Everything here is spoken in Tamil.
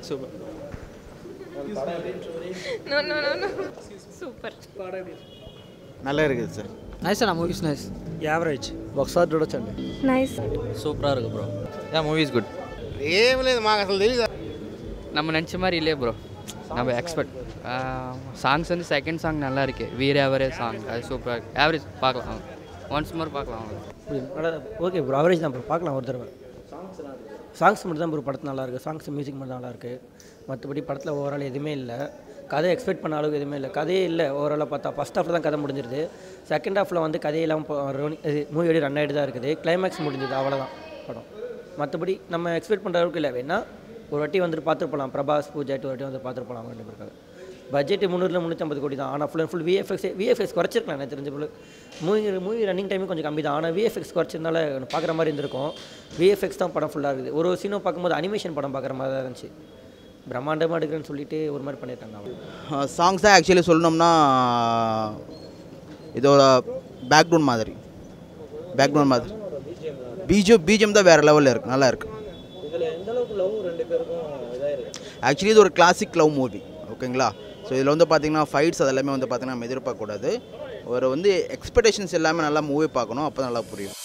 super no no no no super நல்லா இருக்குது சார் నైస్ అన్న మూవీస్ నైస్ యావరేజ్ ఒకసారి చూడొచ్చండి నైస్ సూపరాக இருக்கு bro yeah movie is good ఏం లేదు మాకు అసలు తెలియదు நம்ம நினச்ச மாதிரி இல்லையே ப்ரோ நம்ம எக்ஸ்பெக்ட் சாங்ஸ் வந்து செகண்ட் சாங் நல்லா இருக்கு வீர ஆவரேஜ் சாங் அது சூப்பராக இருக்கு ஆவரேஜ் பார்க்கலாம் ஒன்ஸ் மோர் பார்க்கலாம் ஓகே ப்ரோ அவரேஜ் தான் ப்ரோ பார்க்கலாம் ஒரு தடவை சாங்ஸ் மட்டும் தான் ப்ரோ படத்து நல்லா இருக்குது சாங்ஸ் மியூசிக் மட்டும் நல்லா இருக்குது மற்றபடி படத்தில் ஓவரால் எதுவுமே இல்லை கதை எக்ஸ்பெக்ட் பண்ண அளவுக்கு எதுவுமே இல்லை கதையே இல்லை ஓவராலாக பார்த்தா ஃபஸ்ட் ஹாஃபில் தான் கதை முடிஞ்சிருது செகண்ட் ஹாஃபில் வந்து கதையெல்லாம் மூவி ரன் ஆகிட்டு தான் இருக்குது கிளைமேக்ஸ் முடிஞ்சது அவ்வளோதான் படம் மற்றபடி நம்ம எக்ஸ்பெக்ட் பண்ணுற அளவுக்கு இல்லை வேணா ஒரு வாட்டி வந்துட்டு பார்த்துட்டு போகலாம் பிரபாஸ் பூஜா ஒரு வாட்டி வந்து பார்த்துட்டு போகலாம் ரெண்டு பேருக்காக பட்ஜெட் முந்நூறுல முந்நூற்றம்பது கோடி தான் ஆனால் full and full VFX VFX குறைச்சிருக்கலாம் எனக்கு தெரிஞ்ச போல மூவி மூவி ரன்னிங் டைமும் கொஞ்சம் கம்மி தான் ஆனால் விஎஃப்எக்ஸ் குறைச்சதுனால பார்க்குற மாதிரி இருந்திருக்கும் விஎஃப்எக்ஸ் தான் படம் ஃபுல்லாக இருக்குது ஒரு ஒரு சீனும் பார்க்கும்போது அனிமேஷன் படம் பார்க்குற மாதிரி தான் இருந்துச்சு பிரம்மாண்டமாக எடுக்கிறேன்னு சொல்லிட்டு ஒரு மாதிரி பண்ணிட்டாங்க அவங்க சாங்ஸ் தான் ஆக்சுவலி சொல்லணும்னா இதோட பேக்ரவுண்ட் மாதிரி பேக்ரவுண்ட் மாதிரி பிஜிஎம் பிஜிஎம் தான் வேறு லெவலில் இருக்குது நல்லா இருக்கு ஆக்சுவலி இது ஒரு கிளாசிக் லவ் மூவி ஓகேங்களா ஸோ இதில் வந்து பார்த்தீங்கன்னா ஃபைட்ஸ் அதெல்லாமே வந்து பார்த்தீங்கன்னா நம்ம எதிர்பார்க்கக்கூடாது ஒரு வந்து எக்ஸ்பெக்டேஷன்ஸ் எல்லாமே நல்லா மூவி பார்க்கணும் அப்போ நல்லா புரியும்